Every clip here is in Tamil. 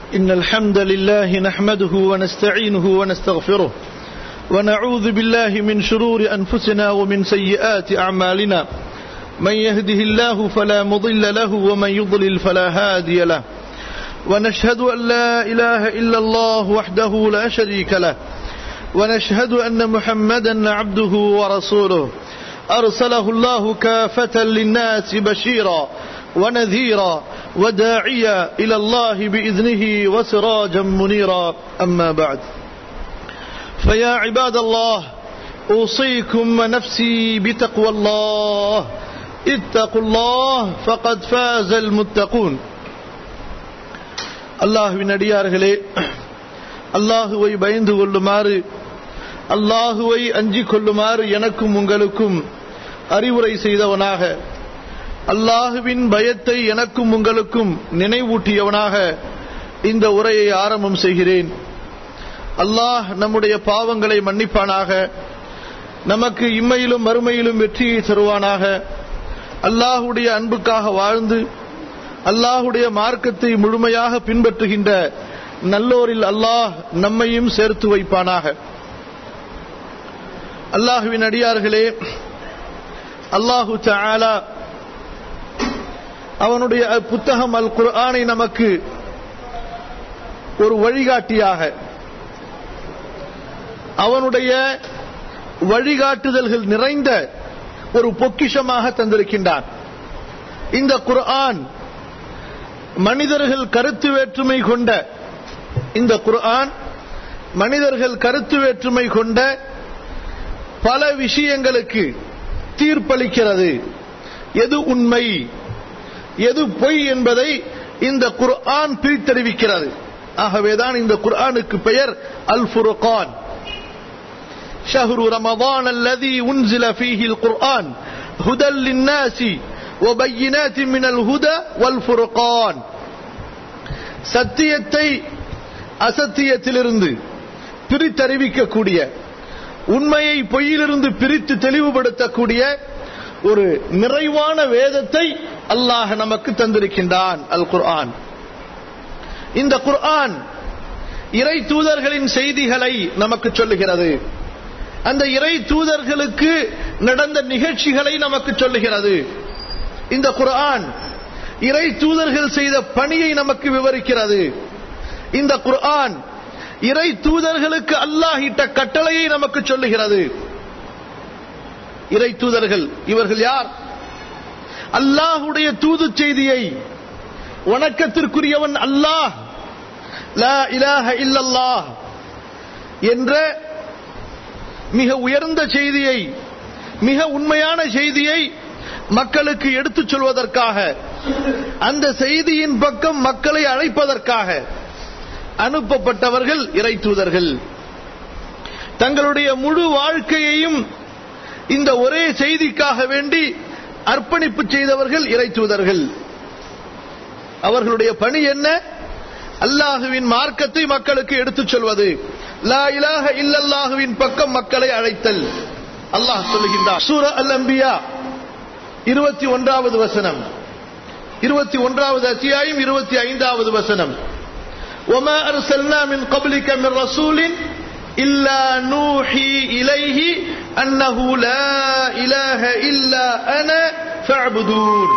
إن الحمد لله نحمده ونستعينه ونستغفره ونعوذ بالله من شرور أنفسنا ومن سيئات أعمالنا من يهده الله فلا مضل له ومن يضلل فلا هادي له ونشهد أن لا إله إلا الله وحده لا شريك له ونشهد أن محمدا عبده ورسوله أرسله الله كافة للناس بشيرا ونذيرا وداعيا إلى الله بإذنه وسراجا منيرا أما بعد فيا عباد الله أوصيكم ونفسي بتقوى الله اتقوا الله فقد فاز المتقون அல்லாஹுவின் அடியார்களே அல்லாஹுவை பயந்து கொள்ளுமாறு அல்லாஹுவை அஞ்சிக் கொள்ளுமாறு எனக்கும் உங்களுக்கும் அறிவுரை செய்தவனாக அல்லாஹுவின் பயத்தை எனக்கும் உங்களுக்கும் நினைவூட்டியவனாக இந்த உரையை ஆரம்பம் செய்கிறேன் அல்லாஹ் நம்முடைய பாவங்களை மன்னிப்பானாக நமக்கு இம்மையிலும் மறுமையிலும் வெற்றியை தருவானாக அல்லாஹுடைய அன்புக்காக வாழ்ந்து அல்லாஹுடைய மார்க்கத்தை முழுமையாக பின்பற்றுகின்ற நல்லோரில் அல்லாஹ் நம்மையும் சேர்த்து வைப்பானாக அல்லாஹுவின் அடியார்களே அல்லாஹு தாலா அவனுடைய புத்தகம் அல் குர்ஆனை நமக்கு ஒரு வழிகாட்டியாக அவனுடைய வழிகாட்டுதல்கள் நிறைந்த ஒரு பொக்கிஷமாக தந்திருக்கின்றான் இந்த குர்ஆன் மனிதர்கள் கருத்து வேற்றுமை கொண்ட இந்த குர்ஆன் மனிதர்கள் கருத்து வேற்றுமை கொண்ட பல விஷயங்களுக்கு தீர்ப்பளிக்கிறது எது உண்மை எது பொய் என்பதை இந்த குர்ஆன் பிரித்தறிவிக்கிறது ஆகவேதான் இந்த குர்ஆனுக்கு பெயர் அல் ஃபுர்கான் شهر رمضان الذي أنزل فيه القرآن هدى للناس وبينات من الهدى والفرقان சத்தியத்தை அசத்தியத்திலிருந்து பிரித்தறிவிக்கக்கூடிய உண்மையை பொய்யிலிருந்து பிரித்து தெளிவுபடுத்தக்கூடிய ஒரு நிறைவான வேதத்தை அல்லாஹ் நமக்கு தந்திருக்கின்றான் அல் குர்ஆன் இந்த குர்ஆன் இறை தூதர்களின் செய்திகளை நமக்கு சொல்லுகிறது அந்த இறை தூதர்களுக்கு நடந்த நிகழ்ச்சிகளை நமக்கு சொல்லுகிறது இந்த குர்ஆன் இறை தூதர்கள் செய்த பணியை நமக்கு விவரிக்கிறது இந்த குர்ஆன் இறை தூதர்களுக்கு அல்லாஹ் இட்ட கட்டளையை நமக்கு சொல்லுகிறது இறை தூதர்கள் இவர்கள் யார் அல்லாஹுடைய தூது செய்தியை வணக்கத்திற்குரியவன் அல்லாஹ் லா இலாஹ இல்லல்லாஹ் என்ற மிக உயர்ந்த செய்தியை மிக உண்மையான செய்தியை மக்களுக்கு எடுத்துச் சொல்வதற்காக அந்த செய்தியின் பக்கம் மக்களை அழைப்பதற்காக அனுப்பப்பட்டவர்கள் இறை தூதர்கள் தங்களுடைய முழு வாழ்க்கையையும் இந்த ஒரே செய்திக்காக வேண்டி அர்ப்பணிப்பு செய்தவர்கள் இறை தூதர்கள் அவர்களுடைய பணி என்ன அல்லாஹுவின் மார்க்கத்தை மக்களுக்கு எடுத்துச் சொல்வது லா இலாஹ இல்லல்லாஹுவின் பக்கம் மக்களை அழைத்தல் அல்லாஹ் சொல்லுகின்றார் சூர அல் அம்பியா இருபத்தி ஒன்றாவது வசனம் இருபத்தி ஒன்றாவது அத்தியாயம் இருபத்தி ஐந்தாவது வசனம் وما أرسلنا من قبلك من رسول إلا نوحي إليه أنه لا إله إلا أنا فاعبدون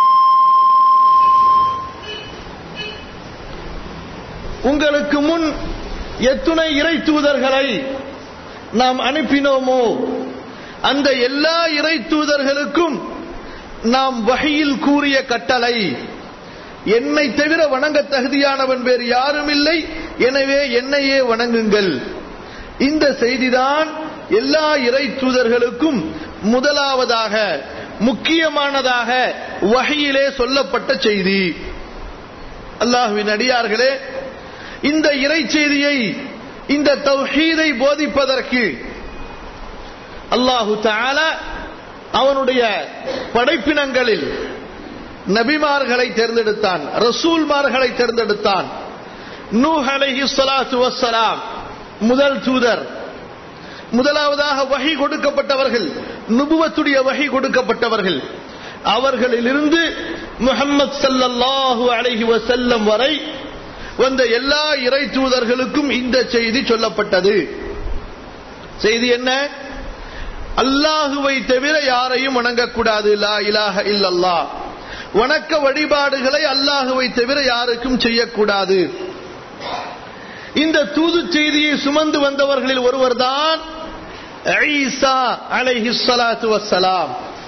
உங்களுக்கு முன் எத்துணை இறை தூதர்களை நாம் அனுப்பினோமோ அந்த எல்லா இறை தூதர்களுக்கும் நாம் வகையில் கூறிய கட்டளை என்னை தவிர வணங்க தகுதியானவன் வேறு யாரும் இல்லை எனவே என்னையே வணங்குங்கள் இந்த செய்திதான் எல்லா இறை தூதர்களுக்கும் முதலாவதாக முக்கியமானதாக வகையிலே சொல்லப்பட்ட செய்தி அல்லாஹுவின் அடியார்களே இந்த இறை செய்தியை இந்த தௌஹீதை போதிப்பதற்கு அல்லாஹு தாலா அவனுடைய படைப்பினங்களில் நபிமார்களை தேர்ந்தெடுத்தான் ரசூல்மார்களை தேர்ந்தெடுத்தான் நூஹ் அலைஹி ஸலாத்து வஸ்ஸலாம் முதல் தூதர் முதலாவதாக வகை கொடுக்கப்பட்டவர்கள் நுபுவத்துடைய வகை கொடுக்கப்பட்டவர்கள் அவர்களிலிருந்து முஹம்மது ஸல்லல்லாஹு அலைஹி வஸல்லம் வரை வந்த எல்லா இறை தூதர்களுக்கும் இந்த செய்தி சொல்லப்பட்டது செய்தி என்ன அல்லாஹுவை தவிர யாரையும் வணங்கக்கூடாது லா இலாஹ இல்லல்லா வணக்க வழிபாடுகளை அல்லாஹுவை தவிர யாருக்கும் செய்யக்கூடாது இந்த தூது செய்தியை சுமந்து வந்தவர்களில் ஒருவர்தான் ஈசா அலைஹிஸ்ஸலாத்து வஸ்ஸலாம்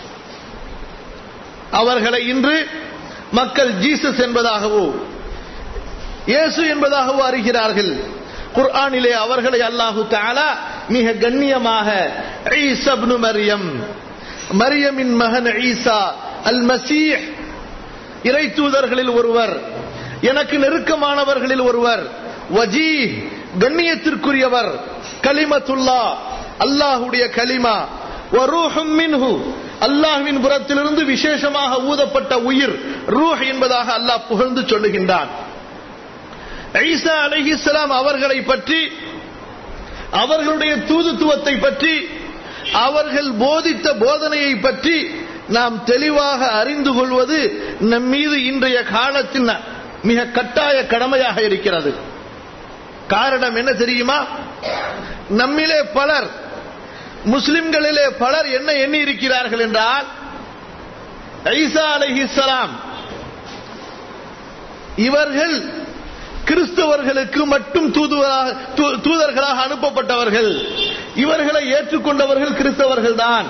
அவர்களை இன்று மக்கள் ஜீசஸ் என்பதாகவோ இயேசு என்பதாகவோ அறிகிறார்கள் குர்ஆனிலே அவர்களை அல்லாஹு தாலா மிக கண்ணியமாக ஈசப்னு மரியம் மரியமின் மகன் ஈசா அல் மசீஹ் இறை தூதர்களில் ஒருவர் எனக்கு நெருக்கமானவர்களில் ஒருவர் வஜீ கண்ணியத்திற்குரியவர் கலிமத்துல்லா அல்லாஹுடைய கலிமா வரூஹும் மின்ஹு அல்லாஹ்வின் புறத்திலிருந்து விசேஷமாக ஊதப்பட்ட உயிர் ரூஹ் என்பதாக அல்லாஹ் புகழ்ந்து சொல்லுகின்றான் ஈசா அலைஹிஸ்ஸலாம் அவர்களை பற்றி அவர்களுடைய தூதுத்துவத்தை பற்றி அவர்கள் போதித்த போதனையை பற்றி நாம் தெளிவாக அறிந்து கொள்வது நம் மீது இன்றைய காலத்தில் மிக கட்டாய கடமையாக இருக்கிறது காரணம் என்ன தெரியுமா நம்மிலே பலர் முஸ்லிம்களிலே பலர் என்ன எண்ணி இருக்கிறார்கள் என்றால் ஐசா அலைஹிஸ்ஸலாம் இவர்கள் கிறிஸ்தவர்களுக்கு மட்டும் தூதுவராக தூ- தூதர்களாக அனுப்பப்பட்டவர்கள் இவர்களை ஏற்றுக்கொண்டவர்கள் கிறிஸ்தவர்கள் தான்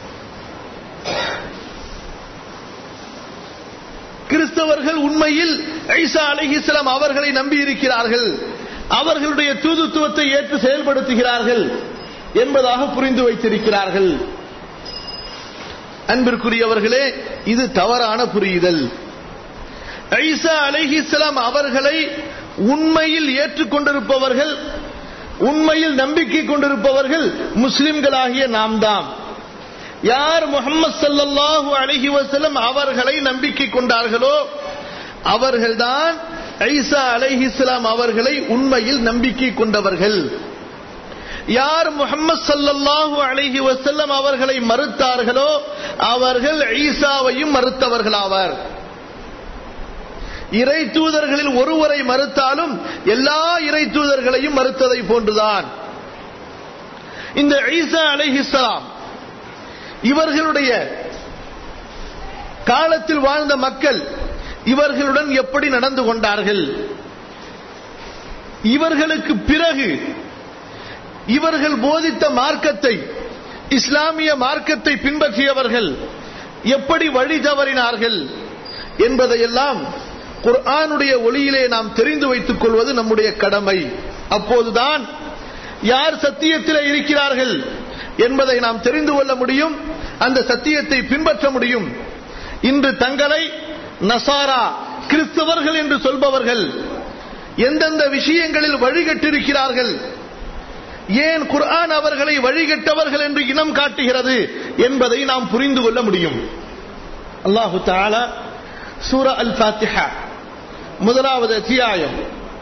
கிறிஸ்தவர்கள் உண்மையில் ஐசா அலைஹிஸ்ஸலாம் அவர்களை நம்பி இருக்கிறார்கள் அவர்களுடைய தூதுத்துவத்தை ஏற்று செயல்படுத்துகிறார்கள் என்பதாக புரிந்து வைத்திருக்கிறார்கள் அன்பிற்குரியவர்களே இது தவறான புரியுதல் ஐசா அலைஹிஸ்ஸலாம் அவர்களை உண்மையில் ஏற்றுக்கொண்டிருப்பவர்கள் உண்மையில் நம்பிக்கை கொண்டிருப்பவர்கள் முஸ்லிம்களாகிய நாம் தாம் யார் முகமது ஸல்லல்லாஹு அலைஹி வஸல்லம் அவர்களை நம்பிக்கை கொண்டார்களோ அவர்கள்தான் ஐசா அலைஹிஸ்ஸலாம் அவர்களை உண்மையில் நம்பிக்கை கொண்டவர்கள் யார் முகமது ஸல்லல்லாஹு அலைஹி வஸல்லம் அவர்களை மறுத்தார்களோ அவர்கள் ஈசாவையும் மறுத்தவர்களாவர் இறை தூதர்களில் ஒருவரை மறுத்தாலும் எல்லா இறை தூதர்களையும் மறுத்ததை போன்றுதான் இந்த ஈசா அலைஹிஸ்ஸலாம் இவர்களுடைய காலத்தில் வாழ்ந்த மக்கள் இவர்களுடன் எப்படி நடந்து கொண்டார்கள் இவர்களுக்கு பிறகு இவர்கள் போதித்த மார்க்கத்தை இஸ்லாமிய மார்க்கத்தை பின்பற்றியவர்கள் எப்படி வழி தவறினார்கள் என்பதையெல்லாம் குர்ஆனுடைய ஒளியிலே நாம் தெரிந்து வைத்துக் கொள்வது நம்முடைய கடமை அப்போதுதான் யார் சத்தியத்திலே இருக்கிறார்கள் என்பதை நாம் தெரிந்து கொள்ள முடியும் அந்த சத்தியத்தை பின்பற்ற முடியும் இன்று தங்களை நசாரா கிறிஸ்தவர்கள் என்று சொல்பவர்கள் எந்தெந்த விஷயங்களில் வழிகட்டிருக்கிறார்கள் ஏன் குர்ஆன் அவர்களை வழிகட்டவர்கள் என்று இனம் காட்டுகிறது என்பதை நாம் புரிந்து கொள்ள முடியும் அல்லாஹு தாலா சூர அல் ஃபாத்திஹா முதலாவது அத்தியாயம்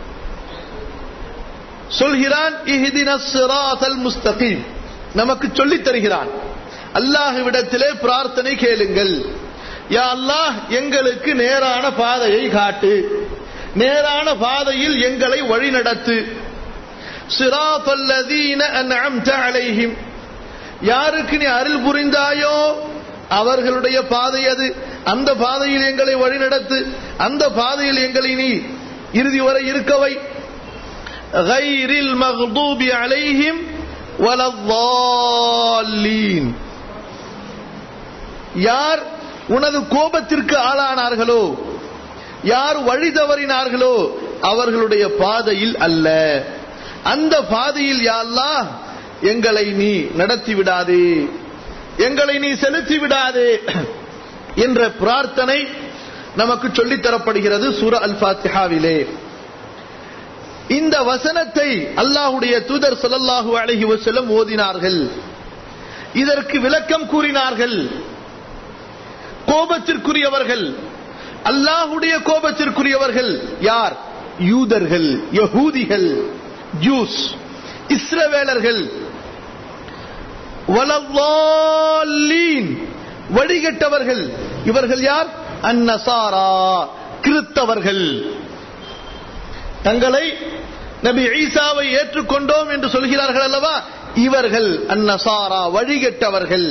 சொல்கிறான் இஹ்தின சிராத்தல் முஸ்தகீம் நமக்கு சொல்லித் தருகிறான் அல்லாஹ்விடத்திலே பிரார்த்தனை கேளுங்கள் யா அல்லாஹ் எங்களுக்கு நேரான பாதையை காட்டு நேரான பாதையில் எங்களை வழிநடத்து சிராத்தல்லதீன அன்அம்த அலைஹிம் யாருக்கு நீ அருள் புரிந்தாயோ அவர்களுடைய பாதை அது அந்த பாதையில் எங்களை வழிநடத்து அந்த பாதையில் எங்களை நீ இறுதி வரை இருக்கவை غيرில் المغضوب عليهم ولا الضالين யார் உனது கோபத்திற்கு ஆளானார்களோ யார் வழி தவறினார்களோ அவர்களுடைய பாதையில் அல்ல அந்த பாதையில் யா அல்லாஹ் எங்களை நீ நடத்தி விடாதே எங்களை நீ செலுத்தி விடாதே என்ற பிரார்த்தனை நமக்கு சொல்லித் தரப்படுகிறது சூர அல் ஃபாத்திஹாவிலே இந்த வசனத்தை அல்லாஹுடைய தூதர் ஸல்லல்லாஹு அலைஹி வஸல்லம் ஓதினார்கள் இதற்கு விளக்கம் கூறினார்கள் கோபத்திற்குரியவர்கள் அல்லாஹுடைய கோபத்திற்குரியவர்கள் யார் யூதர்கள் யகூதிகள் ஜூஸ் இஸ்ரவேலர்கள் வலவாலீன் வழிகட்டவர்கள் இவர்கள் யார் அந்நசாரா கிறித்தவர்கள் தங்களை நபி ஈசாவை ஏற்றுக்கொண்டோம் என்று சொல்கிறார்கள் அல்லவா இவர்கள் அந்நசாரா வழிகட்டவர்கள்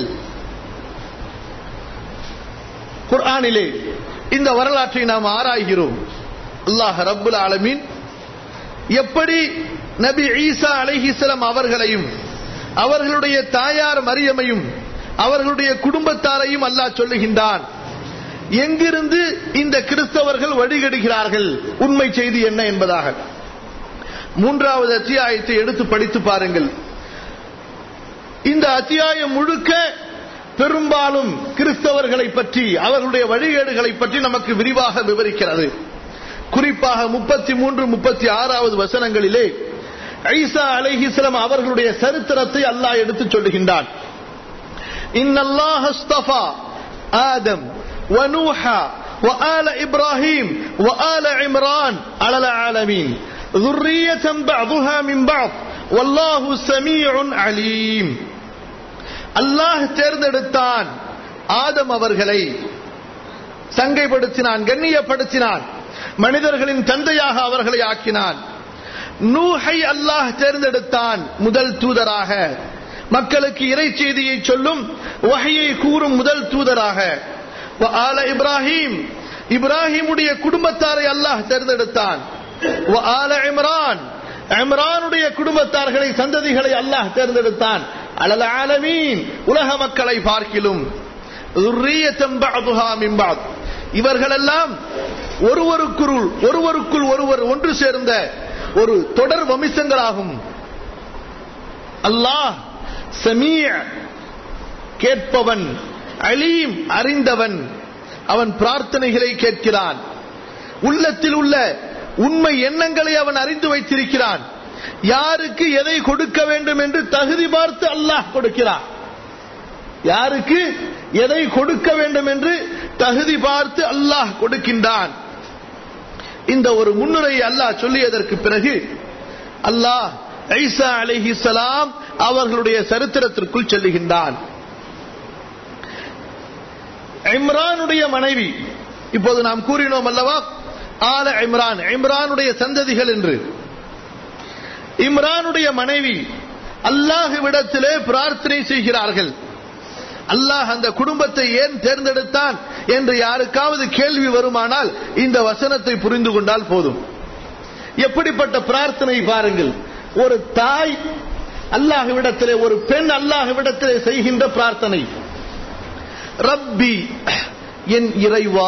குர்ஆனிலே இந்த வரலாற்றை நாம் ஆராய்கிறோம் அல்லாஹ் ரப்புல் ஆலமீன் எப்படி நபி ஈசா அலைஹிஸ்ஸலாம் அவர்களையும் அவர்களுடைய தாயார் மரியமையும் அவர்களுடைய குடும்பத்தாரையும் அல்லாஹ் சொல்லுகின்றான் எங்கிருந்து இந்த கிறிஸ்தவர்கள் வழிகடுகிறார்கள் உண்மை செய்தி என்ன என்பதாக மூன்றாவது அத்தியாயத்தை எடுத்து படித்து பாருங்கள் இந்த அத்தியாயம் முழுக்க பெரும்பாலும் கிறிஸ்தவர்களை பற்றி அவர்களுடைய வழிகேடுகளை பற்றி நமக்கு விரிவாக விவரிக்கிறது குறிப்பாக முப்பத்தி மூன்று முப்பத்தி ஆறாவது வசனங்களிலே ஐசா அலைஹிஸ்லாம் அவர்களுடைய சரித்திரத்தை அல்லாஹ் எடுத்து சொல்லுகின்றான் இன்னல்லாஹ் அஸ்தஃபா ஆதம் ونوحا وآل إبراهيم وآل عمران على العالمين ذرية بعضها من بعض والله سميع عليم அல்லாஹ் தேர்ந்தெடுத்தான் ஆதம் அவர்களை சங்கைப்படுத்தினான் கண்ணியப்படுத்தினான் மனிதர்களின் தந்தையாக அவர்களை ஆக்கினான் நூஹை அல்லாஹ் தேர்ந்தெடுத்தான் முதல் தூதராக மக்களுக்கு இறை செய்தியை சொல்லும் வகையை கூறும் முதல் தூதராக ஆல இப்ராஹிம் இப்ராஹிமுடைய குடும்பத்தாரை அல்லாஹ் தேர்ந்தெடுத்தான் ஆல இம்ரான் இம்ரானுடைய குடும்பத்தார்களை சந்ததிகளை அல்லாஹ் தேர்ந்தெடுத்தான் அலல் ஆலமீன் உலக மக்களை பார்க்கிலும் இவர்களெல்லாம் ஒருவருக்குள் ஒருவருக்குள் ஒருவர் ஒன்று சேர்ந்த ஒரு தொடர் வம்சங்களாகும் அல்லாஹ் சமீய கேட்பவன் அலீம் அறிந்தவன் அவன் பிரார்த்தனைகளை கேட்கிறான் உள்ளத்தில் உள்ள உண்மை எண்ணங்களை அவன் அறிந்து வைத்திருக்கிறான் யாருக்கு எதை கொடுக்க வேண்டும் என்று தகுதி பார்த்து அல்லாஹ் கொடுக்கிறான் யாருக்கு எதை கொடுக்க வேண்டும் என்று தகுதி பார்த்து அல்லாஹ் கொடுக்கின்றான் இந்த ஒரு முன்னுரை அல்லாஹ் சொல்லியதற்கு பிறகு அல்லாஹ் ஐசா அலிஹி சலாம் அவர்களுடைய சரித்திரத்திற்குள் செல்லுகின்றான் இம்ரானுடைய மனைவி இப்போது நாம் கூறினோம் அல்லவா ஆல இம்ரான் இம்ரானுடைய சந்ததிகள் என்று இம்ரானுடைய மனைவி அல்லாஹுவிடத்திலே பிரார்த்தனை செய்கிறார்கள் அல்லாஹ் அந்த குடும்பத்தை ஏன் தேர்ந்தெடுத்தான் என்று யாருக்காவது கேள்வி வருமானால் இந்த வசனத்தை புரிந்து கொண்டால் போதும் எப்படிப்பட்ட பிரார்த்தனை பாருங்கள் ஒரு தாய் அல்லாஹுவிடத்திலே ஒரு பெண் அல்லாஹுவிடத்திலே செய்கின்ற பிரார்த்தனை ரப்பி என் இறைவா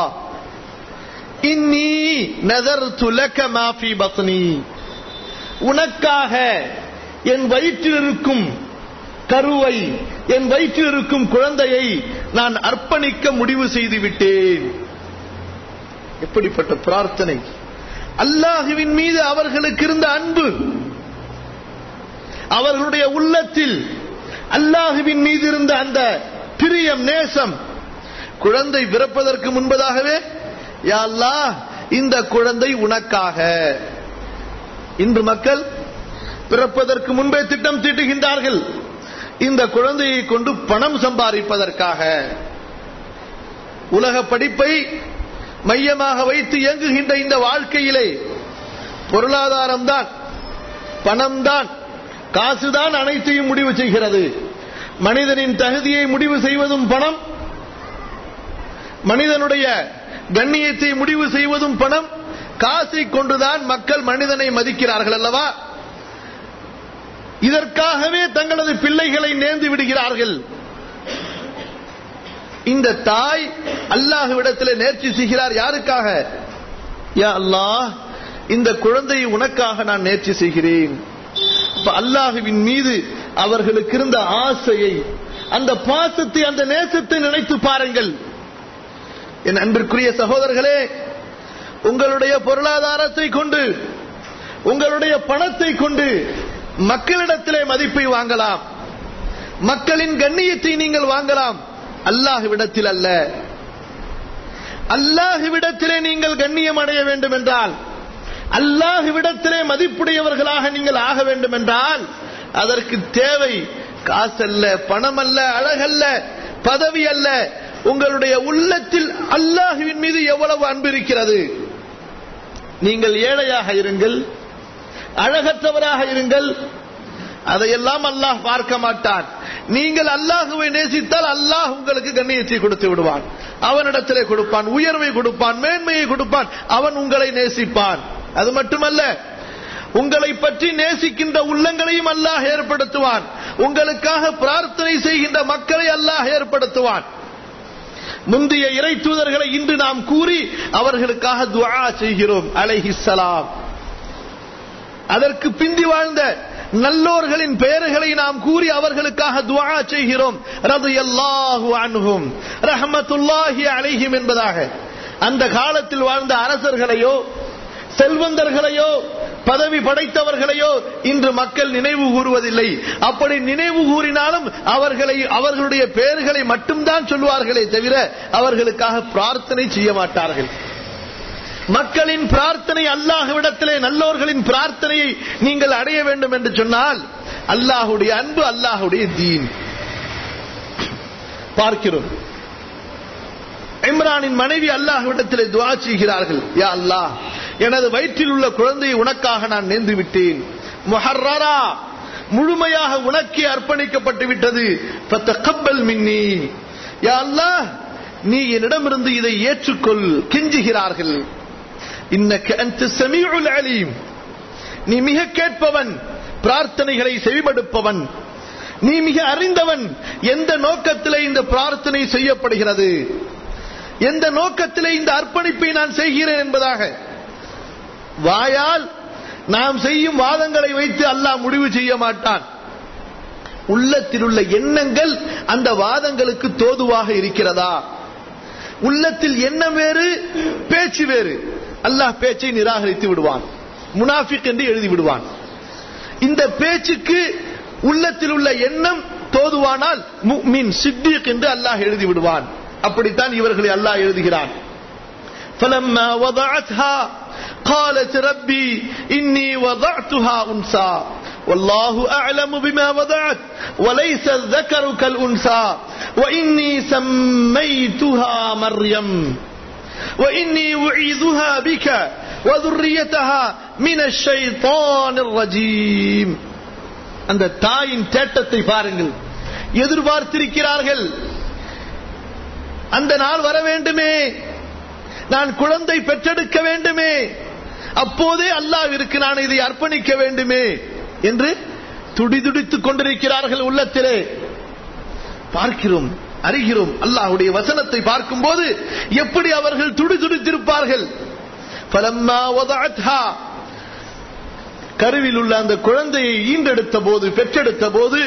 இன்னி நதர் துலக்க மாஃபி பத்னி உனக்காக என் வயிற்றில் இருக்கும் கருவை என் வயிற்றில் இருக்கும் குழந்தையை நான் அர்ப்பணிக்க முடிவு செய்து விட்டேன் எப்படிப்பட்ட பிரார்த்தனை அல்லாஹுவின் மீது அவர்களுக்கு இருந்த அன்பு அவர்களுடைய உள்ளத்தில் அல்லாஹுவின் மீது இருந்த அந்த பிரியம் நேசம் குழந்தை பிறப்பதற்கு முன்பதாகவே யா அல்லாஹ் இந்த குழந்தை உனக்காக இன்று மக்கள் பிறப்பதற்கு முன்பே திட்டம் தீட்டுகின்றார்கள் இந்த குழந்தையை கொண்டு பணம் சம்பாதிப்பதற்காக உலக படிப்பை மையமாக வைத்து இயங்குகின்ற இந்த வாழ்க்கையிலே பொருளாதாரம் தான் பணம் தான் காசுதான் அனைத்தையும் முடிவு செய்கிறது மனிதனின் தகுதியை முடிவு செய்வதும் பணம் மனிதனுடைய கண்ணியத்தை முடிவு செய்வதும் பணம் காசை கொண்டுதான் மக்கள் மனிதனை மதிக்கிறார்கள் அல்லவா இதற்காகவே தங்களது பிள்ளைகளை நேர்ந்து விடுகிறார்கள் இந்த தாய் அல்லாஹுவிடத்தில் நேர்ச்சி செய்கிறார் யாருக்காக யா அல்லாஹ் இந்த குழந்தையை உனக்காக நான் நேர்ச்சி செய்கிறேன் அல்லாஹுவின் மீது அவர்களுக்கு இருந்த ஆசையை அந்த பாசத்தை அந்த நேசத்தை நினைத்து பாருங்கள் என் அன்பிற்குரிய சகோதரர்களே உங்களுடைய பொருளாதாரத்தை கொண்டு உங்களுடைய பணத்தை கொண்டு மக்களிடத்திலே மதிப்பை வாங்கலாம் மக்களின் கண்ணியத்தை நீங்கள் வாங்கலாம் அல்லாஹுவிடத்தில் அல்ல அல்லாஹுவிடத்திலே நீங்கள் கண்ணியம் அடைய வேண்டும் என்றால் அல்லாஹுவிடத்திலே மதிப்புடையவர்களாக நீங்கள் ஆக வேண்டும் என்றால் அதற்கு தேவை காசல்ல பணம் அல்ல அழகல்ல பதவி அல்ல உங்களுடைய உள்ளத்தில் அல்லாஹுவின் மீது எவ்வளவு அன்பு இருக்கிறது நீங்கள் ஏழையாக இருங்கள் அழகற்றவராக இருங்கள் அதையெல்லாம் அல்லாஹ் பார்க்க மாட்டான் நீங்கள் அல்லாஹுவை நேசித்தால் அல்லாஹ் உங்களுக்கு கண்ணியத்தை கொடுத்து விடுவான் அவனிடத்திலே கொடுப்பான் உயர்வை கொடுப்பான் மேன்மையை கொடுப்பான் அவன் உங்களை நேசிப்பான் அது மட்டுமல்ல உங்களை பற்றி நேசிக்கின்ற உள்ளங்களையும் அல்லாஹ் ஏற்படுத்துவான் உங்களுக்காக பிரார்த்தனை செய்கின்ற மக்களை அல்லாஹ் ஏற்படுத்துவான் முந்தைய இறை தூதர்களை இன்று நாம் கூறி அவர்களுக்காக துவா செய்கிறோம் அலைஹிஸ்ஸலாம் அதற்கு பிந்தி வாழ்ந்த நல்லோர்களின் பெயர்களை நாம் கூறி அவர்களுக்காக துவா செய்கிறோம் ரலியல்லாஹு அன்ஹும் ரஹ்மத்துல்லாஹி அலைஹிம் என்பதாக அந்த காலத்தில் வாழ்ந்த அரசர்களையோ செல்வந்தர்களையோ பதவி படைத்தவர்களையோ இன்று மக்கள் நினைவு கூறுவதில்லை அப்படி நினைவு கூறினாலும் அவர்களை அவர்களுடைய பெயர்களை மட்டும்தான் சொல்லுவார்களே தவிர அவர்களுக்காக பிரார்த்தனை செய்ய மாட்டார்கள் மக்களின் பிரார்த்தனை அல்லாஹ்விடத்திலே நல்லோர்களின் பிரார்த்தனையை நீங்கள் அடைய வேண்டும் என்று சொன்னால் அல்லாஹுடைய அன்பு அல்லாஹுடைய தீன் பார்க்கிறோம் இம்ரானின் மனைவி அல்லாஹ்விடத்திலே துவா செய்கிறார்கள் யா அல்லாஹ் எனது வயிற்றில் உள்ள குழந்தையை உனக்காக நான் நேர்ந்து விட்டேன் முஹர்ரரா முழுமையாக உனக்கே அர்ப்பணிக்கப்பட்டு விட்டது ஃபத்தகப்பல் மின்னி யா அல்லாஹ் நீ என்னிடமிருந்து இதை ஏற்றுக்கொள் கெஞ்சுகிறார்கள் இன்னக்க அன்த சமீஉல் அலீம் நீ மிக கேட்பவன் பிரார்த்தனைகளை செவிமடுப்பவன் நீ மிக அறிந்தவன் எந்த நோக்கத்திலே இந்த பிரார்த்தனை செய்யப்படுகிறது எந்த நோக்கத்திலே இந்த அர்ப்பணிப்பை நான் செய்கிறேன் என்பதாக வாயால் நாம் செய்யும் வாதங்களை வைத்து அல்லாஹ் முடிவு செய்ய மாட்டான் உள்ளத்தில் உள்ள எண்ணங்கள் அந்த வாதங்களுக்கு தோதுவாக இருக்கிறதா உள்ளத்தில் எண்ணம் வேறு பேச்சு வேறு அல்லாஹ் பேச்சை நிராகரித்து விடுவான் முனாஃபிக் என்று எழுதி விடுவான் இந்த பேச்சுக்கு உள்ளத்தில் உள்ள எண்ணம் தோதுவானால் முக்மின் சித்திக் என்று அல்லாஹ் எழுதி விடுவான் அப்படித்தான் இவர்களை அல்லாஹ் எழுதுகிறான் فلما وضعتها قالت ربي إني وضعتها أنثى والله أعلم بما وضعت وليس الذكر كالأنثى وإني سميتها مريم وإني أعيذها بك وذريتها من الشيطان الرجيم அந்த தாயின் தேட்டத்தை பாருங்கள் எதிர்பார்த்திருக்கிறார்கள் அந்த நாள் வர வேண்டுமே நான் குழந்தை பெற்றெடுக்க வேண்டுமே அப்போதே அல்லாவிற்கு நான் இதை அர்ப்பணிக்க வேண்டுமே என்று துடிதுடித்துக் கொண்டிருக்கிறார்கள் உள்ளத்திலே பார்க்கிறோம் அறிகிறோம் அல்லாஹுடைய வசனத்தை பார்க்கும்போது எப்படி அவர்கள் துடிதுடித்திருப்பார்கள் பலம்மா வதஅத்ஹா கருவில் உள்ள அந்த குழந்தையை ஈண்டெடுத்த போது பெற்றெடுத்த போது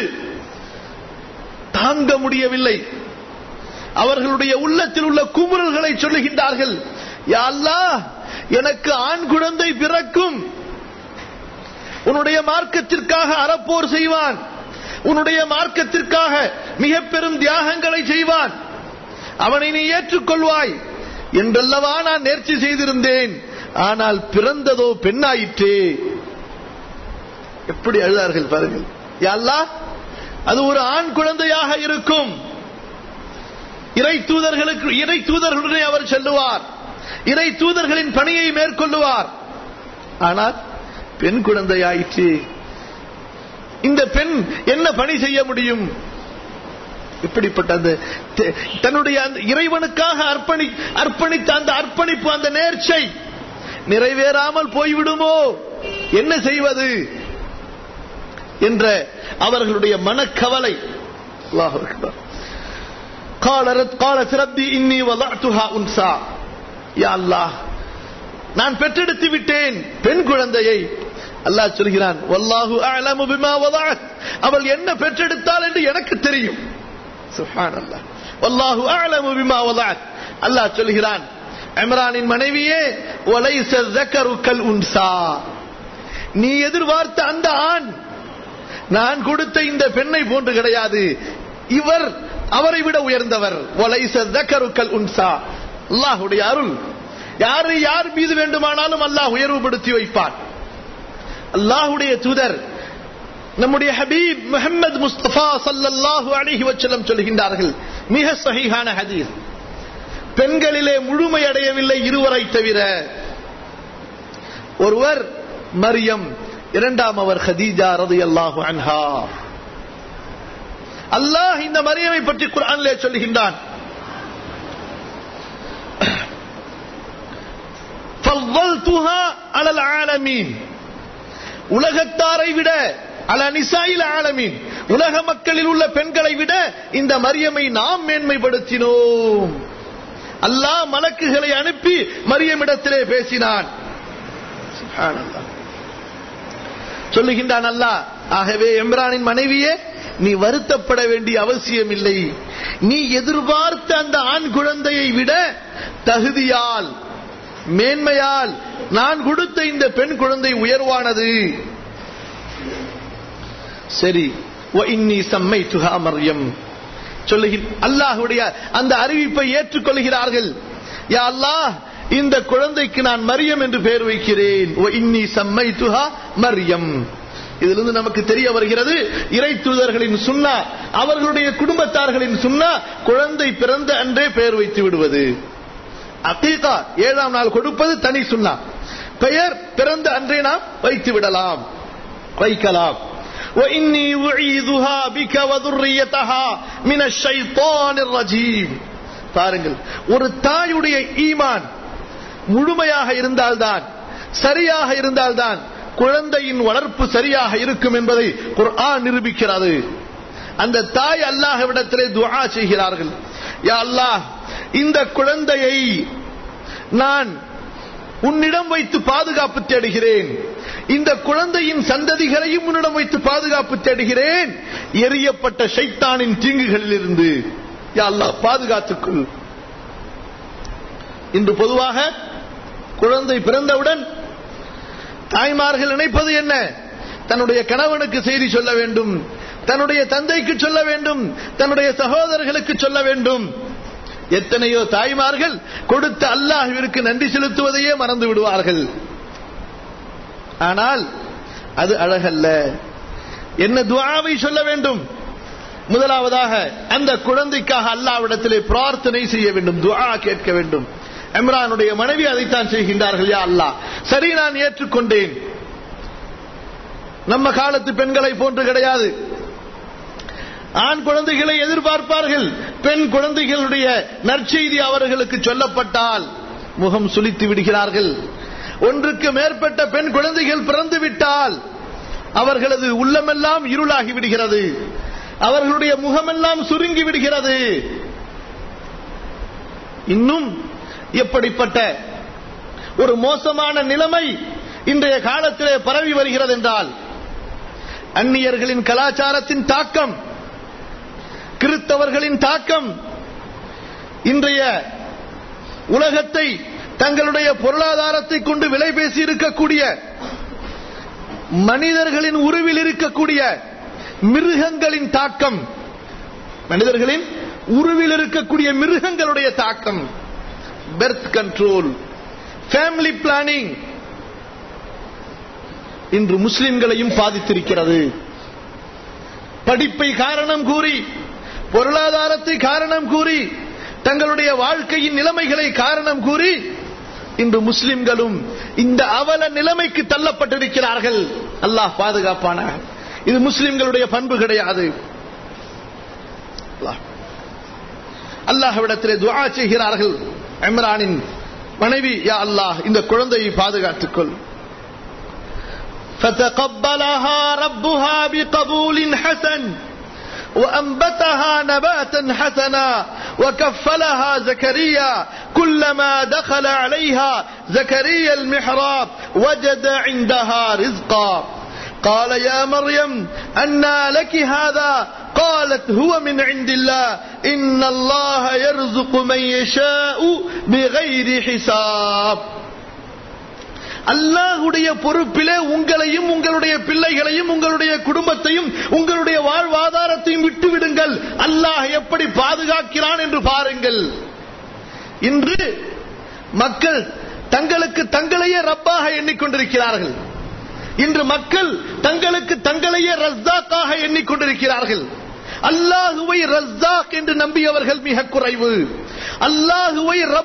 தாங்க முடியவில்லை அவர்களுடைய உள்ளத்தில் உள்ள குமுறல்களை சொல்லுகின்றார்கள் யா அல்லாஹ் எனக்கு ஆண் குழந்தை பிறக்கும் உன்னுடைய மார்க்கத்திற்காக அறப்போர் செய்வான் உன்னுடைய மார்க்கத்திற்காக மிக பெரும் தியாகங்களை செய்வான் அவனை நீ ஏற்றுக்கொள்வாய் என்றல்லவா நான் நேர்ச்சி செய்திருந்தேன் ஆனால் பிறந்ததோ பெண்ணாயிற்றே எப்படி அழுதார்கள் பாருங்கள் யா அல்லாஹ் அது ஒரு ஆண் குழந்தையாக இருக்கும் இறை தூதர்களுக்கு இறை தூதர்களுடனே அவர் செல்லுவார் இறை தூதர்களின் பணியை மேற்கொள்ளுவார் ஆனால் பெண் குழந்தையாயிற்று இந்த பெண் என்ன பணி செய்ய முடியும் இப்படிப்பட்ட அந்த தெ- தன்னுடைய அந்த இறைவனுக்காக அர்ப்பணி அர்ப்பணித்த அந்த அர்ப்பணிப்பு அந்த நேர்ச்சை நிறைவேறாமல் போய்விடுமோ என்ன செய்வது என்ற அவர்களுடைய மனக்கவலை அல்லாஹ் அக்பர் قالت قالت ربي إني وضعتها أنثى يا الله நான் பெற்றெடுத்து விட்டேன் பெண் குழந்தையை அல்லாஹ் சொல்கிறான் வல்லாஹு அஅலமு பிமா வதஅத் அவள் என்ன பெற்றெடுத்தாள் என்று எனக்கு தெரியும் சுப்ஹானல்லாஹ் வல்லாஹு அஅலமு பிமா வதஅத் அல்லாஹ் சொல்கிறான் இம்ரானின் மனைவியே வலைஸ ذكر கல்உன்சா நீ எதிர்பார்த்த அந்த ஆண் நான் கொடுத்த இந்த பெண்ணை போன்று கிடையாது இவர் அவரை விட உயர்ந்தவர் வலைஸ ذكر கல்உன்சா அல்லாஹ்வுடைய அருள் யாரை யார் மீது வேண்டுமானாலும் அல்லாஹ் உயர்வுபடுத்தி வைப்பான் அல்லாஹுடைய தூதர் நம்முடைய ஹபீப் முஹம்மது முஸ்தபா சல்லல்லாஹு அலைஹி வஸல்லம் சொல்கின்றார்கள் மிக சஹீஹான ஹதீஸ் பெண்களிலே முழுமை அடையவில்லை இருவரை தவிர ஒருவர் மரியம் இரண்டாம் அவர் ஹதீஜா ரதியல்லாஹு அன்ஹா அல்லாஹ் இந்த மரியமை பற்றி குர்ஆனிலே சொல்லுகின்றான் فضلتها على العالمين உலகத்தாரை விட அல நிசாயில் ஆலமீன் உலக மக்களில் உள்ள பெண்களை விட இந்த மரியமை நாம் மேன்மைப்படுத்தினோம் அல்லாஹ் மலக்குகளை அனுப்பி மரியமிடத்திலே பேசினான் சுப்ஹானல்லாஹ். சொல்லுகின்றான் அல்லாஹ் ஆகவே எம்ரானின் மனைவியே நீ வருத்தப்பட வேண்டிய அவசியம் இல்லை நீ எதிர்பார்த்த அந்த ஆண் குழந்தையை விட தகுதியால் மேன்மையால் நான் கொடுத்த இந்த பெண் குழந்தை உயர்வானது சரி இன்னி சம்மை துஹா மரியம் சொல்லுகிற அல்லாஹுடைய அந்த அறிவிப்பை ஏற்றுக்கொள்கிறார்கள் யா அல்லாஹ் இந்த குழந்தைக்கு நான் மரியம் என்று பெயர் வைக்கிறேன் இன்னி சம்மை துஹா மரியம் இதிலிருந்து நமக்கு தெரிய வருகிறது இறை தூதர்களின் சுண்ணா அவர்களுடைய குடும்பத்தார்களின் சுண்ணா குழந்தை பிறந்த அன்றே பெயர் வைத்து விடுவது அகீகா ஏழாம் நாள் கொடுப்பது தனி சுண்ணா பெயர் பிறந்த அன்றே நாம் வைத்து விடலாம் வைக்கலாம் وإني أعيذها بك وذريتها من الشيطان الرجيم பாருங்கள் ஒரு தாயுடைய ஈமான் முழுமையாக இருந்தால்தான் சரியாக இருந்தால்தான் குழந்தையின் வளர்ப்பு சரியாக இருக்கும் என்பதை குர்ஆன் நிரூபிக்கிறது அந்த தாய் அல்லாஹ்விடத்திலே துஆ செய்கிறார்கள் யா அல்லாஹ் இந்த குழந்தையை நான் உன்னிடம் வைத்து பாதுகாப்பு தேடுகிறேன் இந்த குழந்தையின் சந்ததிகளையும் உன்னிடம் வைத்து பாதுகாப்பு தேடுகிறேன் எரியப்பட்ட ஷைத்தானின் தீங்குகளில் இருந்து யா அல்லாஹ் பாதுகாத்துக்குள் இன்று பொதுவாக குழந்தை பிறந்தவுடன் தாய்மார்கள் நினைப்பது என்ன தன்னுடைய கணவனுக்கு செய்தி சொல்ல வேண்டும் தன்னுடைய தந்தைக்கு சொல்ல வேண்டும் தன்னுடைய சகோதரர்களுக்கு சொல்ல வேண்டும் எத்தனையோ தாய்மார்கள் கொடுத்த அல்லாஹ்விற்கு நன்றி செலுத்துவதையே மறந்து விடுவார்கள் ஆனால் அது அழகல்ல என்ன துஆவை சொல்ல வேண்டும் முதலாவதாக அந்த குழந்தைக்காக அல்லாவிடத்திலே பிரார்த்தனை செய்ய வேண்டும் துஆ கேட்க வேண்டும் இம்ரானுடைய மனைவி அதைத்தான் செய்கின்றார்கள் யா அல்லாஹ் சரி நான் ஏற்றுக்கொண்டேன் நம்ம காலத்து பெண்களை போன்று கிடையாது ஆண் குழந்தைகளை எதிர்பார்ப்பார்கள் பெண் குழந்தைகளுடைய நற்செய்தி அவர்களுக்கு சொல்லப்பட்டால் முகம் சுளித்து விடுகிறார்கள் ஒன்றுக்கு மேற்பட்ட பெண் குழந்தைகள் பிறந்து விட்டால் அவர்களது உள்ளமெல்லாம் இருளாகி விடுகிறது அவர்களுடைய முகமெல்லாம் சுருங்கி விடுகிறது இன்னும் எப்படிப்பட்ட ஒரு மோசமான நிலைமை இன்றைய காலத்திலே பரவி வருகிறது என்றால் அந்நியர்களின் கலாச்சாரத்தின் தாக்கம் கிறிஸ்தவர்களின் தாக்கம் இன்றைய உலகத்தை தங்களுடைய பொருளாதாரத்தை கொண்டு விலை பேசி இருக்கக்கூடிய மனிதர்களின் உருவில் இருக்கக்கூடிய மிருகங்களின் தாக்கம் மனிதர்களின் உருவில் இருக்கக்கூடிய மிருகங்களுடைய தாக்கம் பெர்த் கண்ட்ரோல் ஃபேமிலி பிளானிங் இன்று முஸ்லிம்களையும் பாதித்திருக்கிறது படிப்பை காரணம் கூறி பொருளாதாரத்தை காரணம் கூறி தங்களுடைய வாழ்க்கையின் நிலைமைகளை காரணம் கூறி இன்று முஸ்லிம்களும் இந்த அவல நிலைமைக்கு தள்ளப்பட்டிருக்கிறார்கள் அல்லாஹ் பாதுகாப்பான இது முஸ்லிம்களுடைய பண்பு கிடையாது அல்லாஹ்விடத்திலே துஆ செய்கிறார்கள் இம்ரானின் மனைவி யா அல்லாஹ் இந்த குழந்தையை பாதுகாத்துக்கொள் فتقبلها ربها بقبول حسن وأنبتها نباتا حسنا وكفلها زكريا كلما دخل عليها زكريا المحراب وجد عندها رزقا قال يا مريم أنى لك هذا قالت هو من عند الله إن الله يرزق من يشاء بغير حساب அல்லாஹுடைய பொறுப்பிலே உங்களையும் உங்களுடைய பிள்ளைகளையும் உங்களுடைய குடும்பத்தையும் உங்களுடைய வாழ்வாதாரத்தையும் விட்டுவிடுங்கள் அல்லாஹ் எப்படி பாதுகாக்கிறான் என்று பாருங்கள் இன்று மக்கள் தங்களுக்கு தங்களையே ரப்பாக எண்ணிக்கொண்டிருக்கிறார்கள் இன்று மக்கள் தங்களுக்கு தங்களையே ரஸ்தாக்காக எண்ணிக்கொண்டிருக்கிறார்கள் அல்லாஹுவை ரஸ்தாக் என்று நம்பியவர்கள் மிக குறைவு அல்லாஹுவை ரப் என்று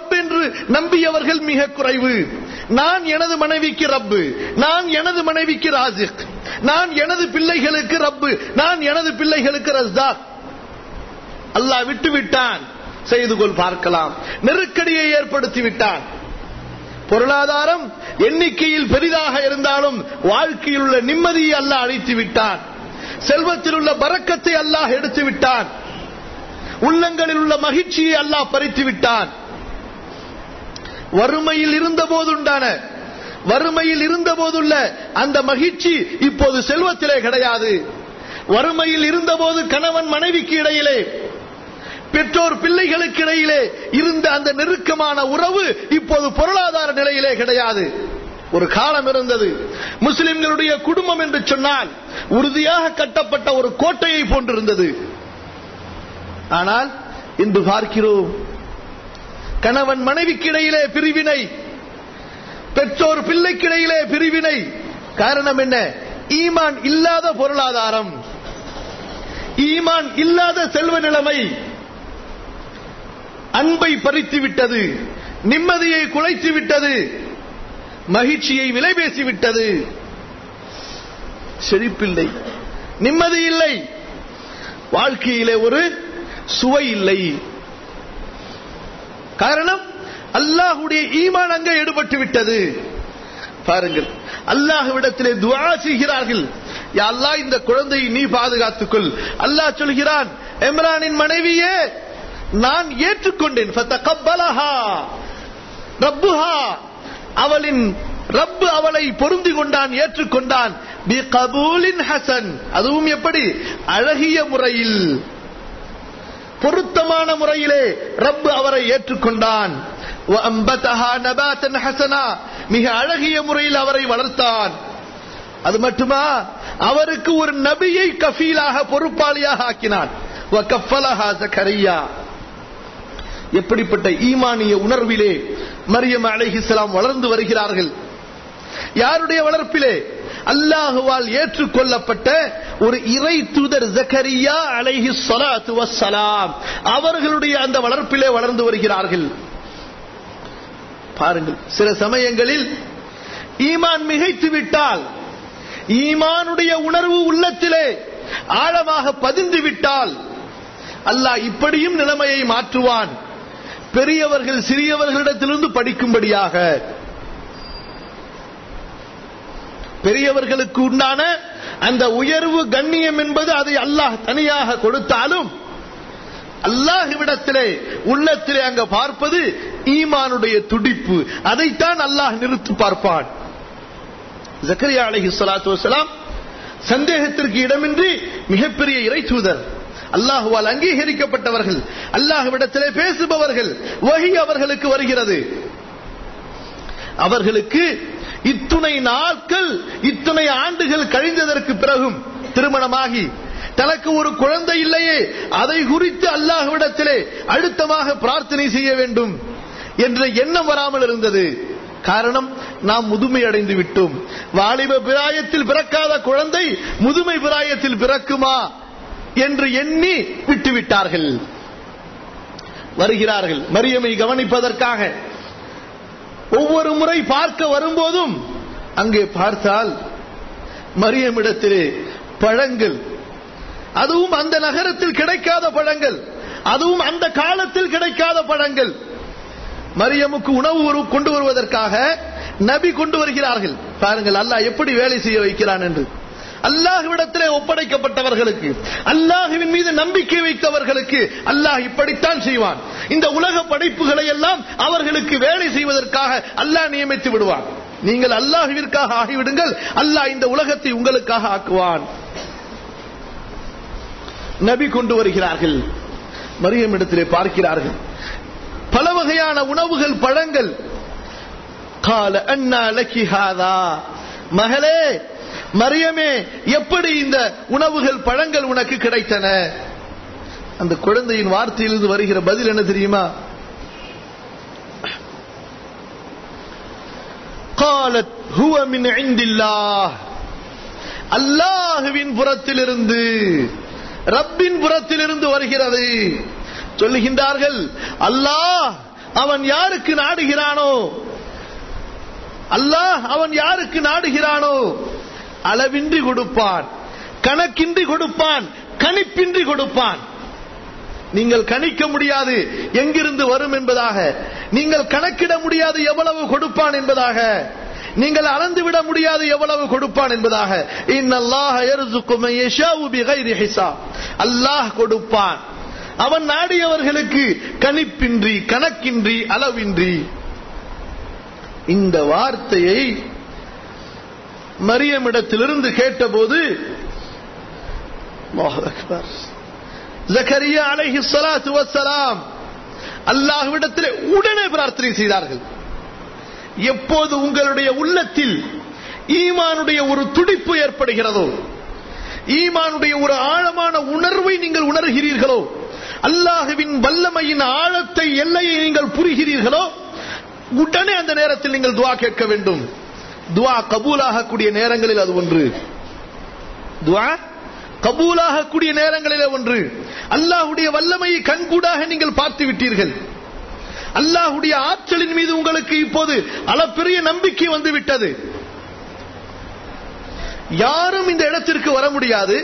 நம்பியவர்கள் மிக குறைவு நான் எனது மனைவிக்கு ரப்பு நான் எனது மனைவிக்கு ராசிக் நான் எனது பிள்ளைகளுக்கு ரப்பு நான் எனது பிள்ளைகளுக்கு ரஸ்தாக் அல்லாஹ் விட்டு விட்டான் செய்து கொள் பார்க்கலாம் நெருக்கடியை ஏற்படுத்தி விட்டான் பொருளாதாரம் எண்ணிக்கையில் பெரிதாக இருந்தாலும் வாழ்க்கையில் உள்ள நிம்மதியை அல்லாஹ் அழித்து விட்டான் செல்வத்தில் உள்ள பறக்கத்தை அல்லாஹ் எடுத்து விட்டான் உள்ளங்களில் உள்ள மகிழ்ச்சியை அல்லாஹ் பறித்து விட்டான் வறுமையில் இருந்த போதுண்டான வறுமையில் இருந்த போதுள்ள அந்த மகிழ்ச்சி இப்போது செல்வத்திலே கிடையாது வறுமையில் இருந்தபோது கணவன் மனைவிக்கு இடையிலே பெற்றோர் பிள்ளைகளுக்கு இடையிலே இருந்த அந்த நெருக்கமான உறவு இப்போது பொருளாதார நிலையிலே கிடையாது ஒரு காலம் இருந்தது முஸ்லிம்களுடைய குடும்பம் என்று சொன்னால் உறுதியாக கட்டப்பட்ட ஒரு கோட்டையை போன்றிருந்தது ஆனால் இன்று பார்க்கிறோம் கணவன் மனைவிக்கு இடையிலே பிரிவினை பெற்றோர் பிள்ளைக்கு இடையிலே பிரிவினை காரணம் என்ன ஈமான் இல்லாத பொருளாதாரம் ஈமான் இல்லாத செல்வ நிலைமை அன்பை பறித்து விட்டது நிம்மதியை குலைத்து விட்டது மகிழ்ச்சியை விலை பேசி விட்டது செழிப்பில்லை நிம்மதி இல்லை வாழ்க்கையிலே ஒரு சுவை இல்லை காரணம் அல்லாஹுடைய ஈமான் அங்கே எடுபட்டு விட்டது பாருங்கள் அல்லாஹ்விடத்திலே துவா செய்கிறார்கள் யா அல்லாஹ் இந்த குழந்தையை நீ பாதுகாத்துக்கொள் அல்லாஹ் சொல்கிறான் எம்ரானின் மனைவியே நான் ஏற்றுக்கொண்டேன் ஃபதகப்பலஹா ரப்புஹா அவளின் ரப்பு அவளை பொருந்தி கொண்டான் ஏற்றுக்கொண்டான் பி கபூலின் ஹசன் அதுவும் எப்படி அழகிய முறையில் பொருத்தமான முறையிலே ரப்பு அவரை ஏற்றுக்கொண்டான் وأنبتها نباتا حسنا மிக அழகிய முறையில் அவரை வளர்த்தான் அது மட்டுமா அவருக்கு ஒரு நபியை கஃபீலாக பொறுப்பாளியாக ஆக்கினான் وكفلها زكريا எப்படிப்பட்ட ஈமானிய உணர்விலே மரியம் அலைஹிஸ்ஸலாம் வளர்ந்து வருகிறார்கள் யாருடைய வளர்ப்பிலே அல்லாஹுவால் ஏற்றுக்கொள்ளப்பட்ட ஒரு இறை தூதர் ஜக்கரியா அலைஹி ஸலாத்து வஸ்ஸலாம் அவர்களுடைய அந்த வளர்ப்பிலே வளர்ந்து வருகிறார்கள் பாருங்கள் சில சமயங்களில் ஈமான் மிகைத்து விட்டால் ஈமானுடைய உணர்வு உள்ளத்திலே ஆழமாக பதிந்து விட்டால் அல்லாஹ் இப்படியும் நிலைமையை மாற்றுவான் பெரியவர்கள் சிறியவர்களிடத்திலிருந்து படிக்கும்படியாக பெரியவர்களுக்கு உண்டான அந்த உயர்வு கண்ணியம் என்பது அதை அல்லாஹ் தனியாக கொடுத்தாலும் அல்லாஹுவிடத்திலே உள்ளத்திலே அங்க பார்ப்பது ஈமானுடைய துடிப்பு அதைத்தான் அல்லாஹ் நிறுத்தி பார்ப்பான் ஜக்கரியா அலஹி சலாத்து வசலாம் சந்தேகத்திற்கு இடமின்றி மிகப்பெரிய இறை தூதர் அல்லாஹுவால் அங்கீகரிக்கப்பட்டவர்கள் அல்லாஹுவிடத்திலே பேசுபவர்கள் வகி அவர்களுக்கு வருகிறது அவர்களுக்கு இத்துணை நாட்கள் இத்துணை ஆண்டுகள் கழிந்ததற்கு பிறகும் திருமணமாகி தனக்கு ஒரு குழந்தை இல்லையே அதை குறித்து அல்லாஹ்விடத்திலே அழுத்தமாக பிரார்த்தனை செய்ய வேண்டும் என்ற எண்ணம் வராமல் இருந்தது காரணம் நாம் முதுமை அடைந்து விட்டோம் வாலிப பிராயத்தில் பிறக்காத குழந்தை முதுமை பிராயத்தில் பிறக்குமா என்று எண்ணி விட்டுவிட்டார்கள் வருகிறார்கள் மரியமை கவனிப்பதற்காக ஒவ்வொரு முறை பார்க்க வரும்போதும் அங்கே பார்த்தால் மரியமிடத்திலே பழங்கள் அதுவும் அந்த நகரத்தில் கிடைக்காத பழங்கள் அதுவும் அந்த காலத்தில் கிடைக்காத பழங்கள் மரியமுக்கு உணவு கொண்டு வருவதற்காக நபி கொண்டு வருகிறார்கள் பாருங்கள் அல்லாஹ் எப்படி வேலை செய்ய வைக்கிறான் என்று அல்லாஹுவிடத்திலே ஒப்படைக்கப்பட்டவர்களுக்கு அல்லாஹுவின் மீது நம்பிக்கை வைத்தவர்களுக்கு அல்லாஹ் இப்படித்தான் செய்வான் இந்த உலக படைப்புகளை எல்லாம் அவர்களுக்கு வேலை செய்வதற்காக அல்லாஹ் நியமித்து விடுவான் நீங்கள் அல்லாஹுவிற்காக ஆகிவிடுங்கள் அல்லாஹ் இந்த உலகத்தை உங்களுக்காக ஆக்குவான் நபி கொண்டு வருகிறார்கள் மரியம் இடத்திலே பார்க்கிறார்கள் பல வகையான உணவுகள் பழங்கள் கால அண்ணா லக்கிஹாதா மகளே மரியமே எப்படி இந்த உணவுகள் பழங்கள் உனக்கு கிடைத்தன அந்த குழந்தையின் வார்த்தையிலிருந்து வருகிற பதில் என்ன தெரியுமா قالت هو من عند الله அல்லாஹுவின் புறத்திலிருந்து ரப்பின் புறத்திலிருந்து வருகிறது சொல்லுகின்றார்கள் அல்லாஹ் அவன் யாருக்கு நாடுகிறானோ அல்லாஹ் அவன் யாருக்கு நாடுகிறானோ அளவின்றி கொடுப்பான் கணக்கின்றி கொடுப்பான் கணிப்பின்றி கொடுப்பான் நீங்கள் கணிக்க முடியாது எங்கிருந்து வரும் என்பதாக நீங்கள் கணக்கிட முடியாது எவ்வளவு கொடுப்பான் என்பதாக நீங்கள் அளந்து விட முடியாது எவ்வளவு கொடுப்பான் என்பதாக இன்னல்லாஹ யர்சுக்கு மன் யஷாஉ பிகைரி ஹிசாப் அல்லாஹ் கொடுப்பான் அவன் நாடியவர்களுக்கு கணிப்பின்றி கணக்கின்றி அளவின்றி இந்த வார்த்தையை மரியமிடத்திலிருந்து கேட்டபோது அல்லாஹ் அக்பர் ஜக்கரியா அலைஹி ஸலாத்து வஸ்ஸலாம் அல்லாஹ்விடத்தில் உடனே பிரார்த்தனை செய்தார்கள் எப்போது உங்களுடைய உள்ளத்தில் ஈமானுடைய ஒரு துடிப்பு ஏற்படுகிறதோ ஈமானுடைய ஒரு ஆழமான உணர்வை நீங்கள் உணர்கிறீர்களோ அல்லாஹுவின் வல்லமையின் ஆழத்தை எல்லையை நீங்கள் புரிகிறீர்களோ உடனே அந்த நேரத்தில் நீங்கள் துவா கேட்க வேண்டும் துவா கபூலாகக்கூடிய நேரங்களில் அது ஒன்று துவா கபூலாகக்கூடிய நேரங்களில் ஒன்று அல்லாஹுடைய வல்லமையை கண்கூடாக நீங்கள் பார்த்து விட்டீர்கள் அல்லாஹுடைய ஆற்றலின் மீது உங்களுக்கு இப்போது அளப்பெரிய நம்பிக்கை வந்து விட்டது யாரும் இந்த இடத்திற்கு வர முடியாது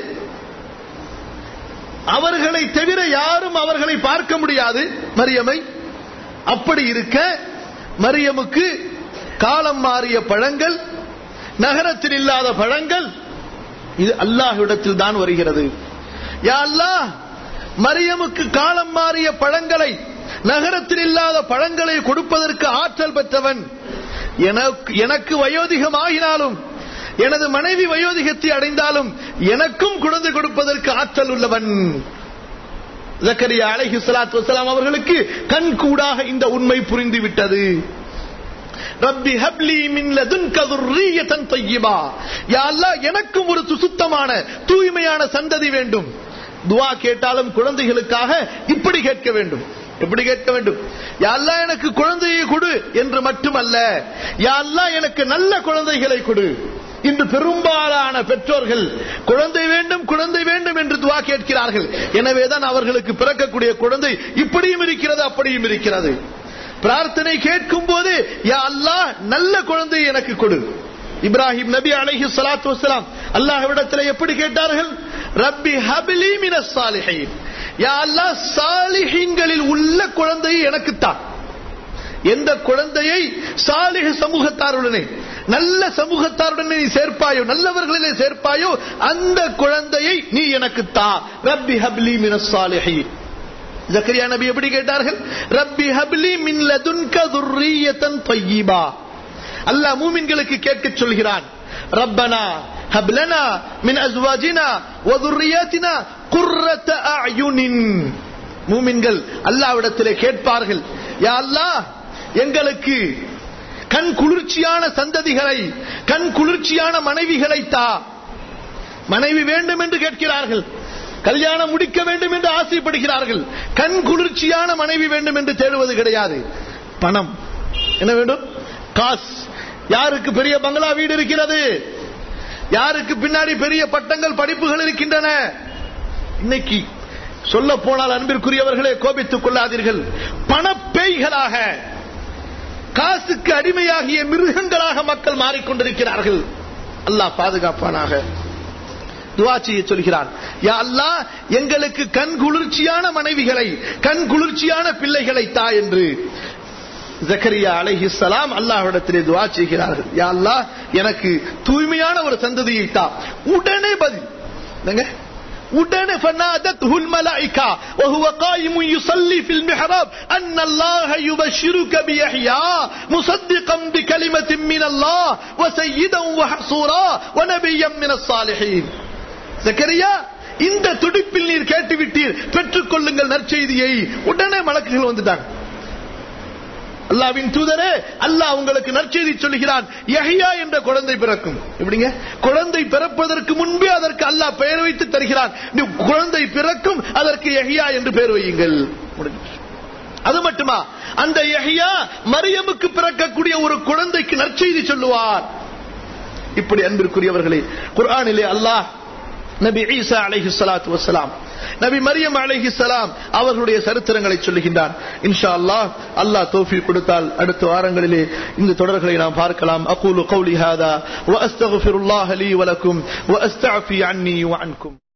அவர்களை தவிர யாரும் அவர்களை பார்க்க முடியாது மரியமை அப்படி இருக்க மரியமுக்கு காலம் மாறிய பழங்கள் நகரத்தில் இல்லாத பழங்கள் இது அல்லாஹ்விடத்தில் தான் வருகிறது யா அல்லாஹ் மரியமுக்கு காலம் மாறிய பழங்களை நகரத்தில் இல்லாத பழங்களை கொடுப்பதற்கு ஆற்றல் பெற்றவன் எனக்கு எனக்கு வயோதிகம் ஆகினாலும் எனது மனைவி வயோதிகத்தை அடைந்தாலும் எனக்கும் குழந்தை கொடுப்பதற்கு ஆற்றல் உள்ளவன் ஜக்கரியா அலைஹி ஸலாத்து வஸலாம் அவர்களுக்கு கண் கூடாக இந்த உண்மை புரிந்து விட்டது ரப்பி ஹப்லி மின் லதுன்க துர்ரியத்தன் தய்யிபா யா அல்லாஹ் எனக்கும் ஒரு சுத்தமான தூய்மையான சந்ததி வேண்டும் துவா கேட்டாலும் குழந்தைகளுக்காக இப்படி கேட்க வேண்டும் எப்படி கேட்க வேண்டும் யா அல்லாஹ் எனக்கு குழந்தையை கொடு என்று மட்டுமல்ல யா அல்லாஹ் எனக்கு நல்ல குழந்தைகளை கொடு இன்று பெரும்பாலான பெற்றோர்கள் குழந்தை வேண்டும் குழந்தை வேண்டும் என்று துவா கேட்கிறார்கள் எனவேதான் அவர்களுக்கு பிறக்கக்கூடிய குழந்தை இப்படியும் இருக்கிறது அப்படியும் இருக்கிறது பிரார்த்தனை கேட்கும் போது யா அல்லாஹ் நல்ல குழந்தை எனக்கு கொடு இப்ராஹிம் நபி அலைஹி ஸலாத்து வஸலாம் அல்லாஹ்விடத்தில் எப்படி கேட்டார்கள் ரப்பி ஹப்லி மினஸ் சாலிஹீன் யா அல்லாஹ் சாலிஹீன்களில் உள்ள குழந்தையை எனக்கு தான் எந்த குழந்தையை சாலிக சமூகத்தாருடனே நல்ல சமூகத்தாருடனே நீ சேர்ப்பாயோ நல்லவர்களிலே சேர்ப்பாயோ அந்த குழந்தையை நீ எனக்கு தா ரப்பி ஹப்லி மினஸ் சாலிஹீன் ஜக்கரியா நபி எப்படி கேட்டார்கள் ரப்பி ஹப்லி மின் லதுன்க துர்ரியத்தன் தய்யிபா அல்லாஹ் மூமின்களுக்கு கேட்கச் சொல்கிறான் ரப்பனா ஹப்லனா மின் அஸ்வாஜினா வதுர்ரியாத்தினா குர்ரத அயுனின் மூமின்கள் அல்லாஹ்விடத்திலே கேட்பார்கள் யா அல்லாஹ் எங்களுக்கு கண் குளிர்ச்சியான சந்ததிகளை கண் குளிர்ச்சியான மனைவிகளை தா மனைவி வேண்டும் என்று கேட்கிறார்கள் கல்யாணம் முடிக்க வேண்டும் என்று ஆசைப்படுகிறார்கள் கண் குளிர்ச்சியான மனைவி வேண்டும் என்று தேடுவது கிடையாது பணம் என்ன வேண்டும் காசு யாருக்கு பெரிய பங்களா வீடு இருக்கிறது யாருக்கு பின்னாடி பெரிய பட்டங்கள் படிப்புகள் இருக்கின்றன இன்னைக்கு சொல்ல போனால் அன்பிற்குரியவர்களே கோபித்துக் கொள்ளாதீர்கள் பணப்பேய்களாக காசுக்கு அடிமையாகிய மிருகங்களாக மக்கள் மாறிக்கொண்டிருக்கிறார்கள் அல்லாஹ் பாதுகாப்பானாக துவா செய்ய சொல்கிறான் யா அல்லாஹ் எங்களுக்கு கண் குளிர்ச்சியான மனைவிகளை கண் குளிர்ச்சியான பிள்ளைகளை தா என்று ஜக்கரியா அலைஹி சலாம் அல்லாஹ்விடத்திலே துவா செய்கிறார்கள் யா அல்லாஹ் எனக்கு தூய்மையான ஒரு சந்ததியை தா உடனே பதில் என்னங்க உடனே فنادته الملائكة وهو قائم يصلي في المحراب أن الله يبشرك بيحيى مصدقا بكلمة من الله وسيدا وحصورا ونبيا من الصالحين زكريا இந்த துடிப்பில் நீர் கேட்டுவிட்டீர் பெற்றுக் கொள்ளுங்கள் நற்செய்தியை உடனே மலக்குகள் வந்துட்டாங்க அல்லாவின் தூதரே அல்லாஹ் உங்களுக்கு நற்செய்தி சொல்கிறான் யஹ்யா என்ற குழந்தை பிறக்கும் எப்படிங்க குழந்தை பிறப்பதற்கு முன்பே அதற்கு அல்லாஹ் பெயர் வைத்து தருகிறான் நீ குழந்தை பிறக்கும் அதற்கு யஹ்யா என்று பெயர் வையுங்கள் முடிஞ்சுச்சு. அது மட்டுமா அந்த யஹ்யா மரியமுக்கு பிறக்கக்கூடிய ஒரு குழந்தைக்கு நற்செய்தி சொல்லுவார் இப்படி அன்பிற்குரியவர்களே குர்ஆனிலே அல்லாஹ் நபி ஈசா அலைஹி ஸலாத்து வஸலாம் நபி மரியம் அலைஹி ஸலாம் அவர்களுடைய சரித்திரங்களை சொல்லுகின்றான் இன்ஷா அல்லாஹ் அல்லாஹ் தௌஃபீக் கொடுத்தால் அடுத்த வாரங்களிலே இந்த தொடர்களை நாம் பார்க்கலாம் அகூலு கௌலி ஹாதா வ அஸ்தக்ஃபிருல்லாஹ லீ வலக்கும் வ அஸ்தஃபி அன்னி வ அன்கும்